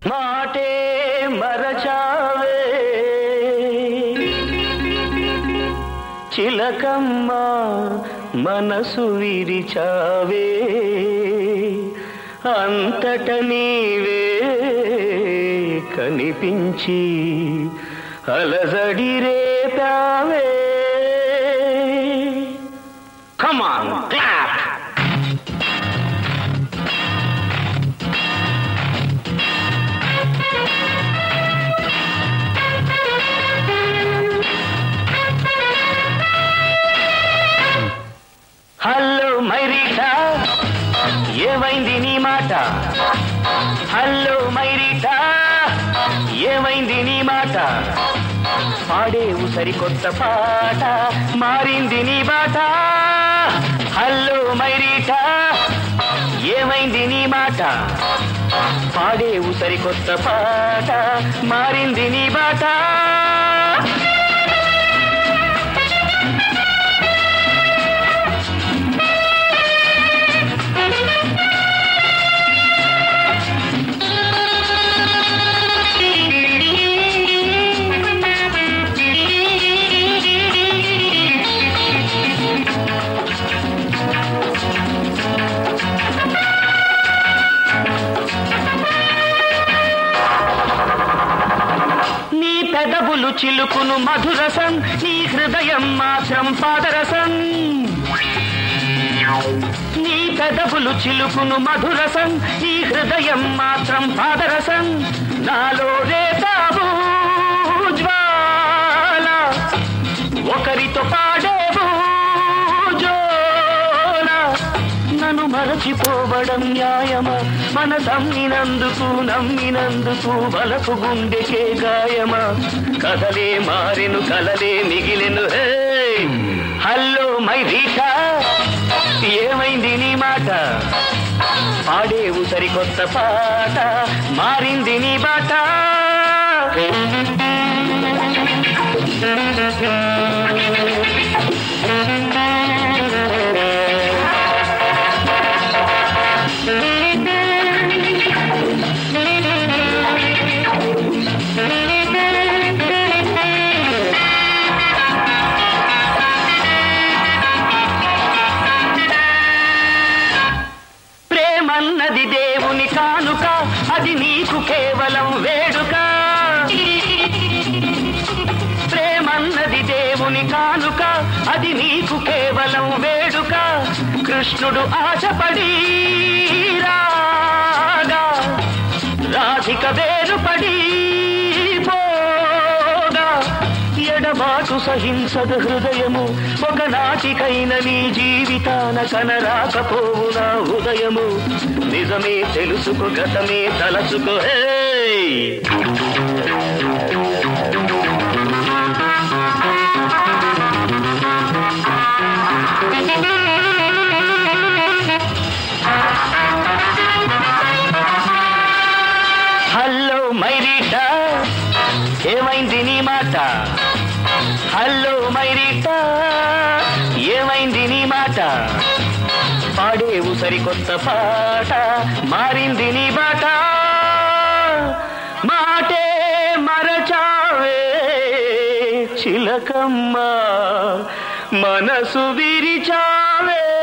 మాటే మరచావే చిలకమ్మ మనసు విరిచావే అంతట నీవే కనిపించి అలజడి రేపావే కమాన్ క్లాప్ హలో మైరీటా ఏమైంది నీ మాట హలో మైరీటా ఏమైంది నీ మాట పాడేవు సరికొత్త పాట మారింది నీ బాట హలో మైరీటా ఏమైంది నీ మాట పాడేవు సరికొత్త పాట మారింది నీ బాట నీ పెదవులు చిలుకును మధురసం నీ హృదయం మాత్రం పాదరసం నీ పెదవులు చిలుకును మధురసం నీ హృదయం మాత్రం పాదరసం నాలో రేతావు జ్వాల ఒకరితో పాడేవు జోల నన్ను మరచిపోవడం న్యాయమా మన తమ్మినందుకు నమ్మినందుకు బలకు గుండెకే గాయమా కథలే మారెను కలలే మిగిలెను హే హలో మై రీటా ఏమైంది నీ మాట పాడేవు సరికొత్త పాట మారింది నీ బాట ప్రేమన్నది దేవుని కానుక అది నీకు కేవలం వేడుక ప్రేమన్నది దేవుని కానుక అది నీకు కేవలం వేడుక కృష్ణుడు ఆశపడి రాగా రాధిక వేరుపడి పోగా ఎడబాటు సహింసద హృదయము ఒకనాటికైన నీ జీవితాన కనరాకపోవు నా ఉదయము నిజమే తెలుసుకో గతమే తలచుకో హే హలో మైరీటా ఏమైంది నీ మాట హలో మైరీటా ఏమైంది నీ మాట పాడేవు సరికొత్త పాట మారింది నీ బాట మాటే మరచావే చిలకమ్మ మనసు విరిచావే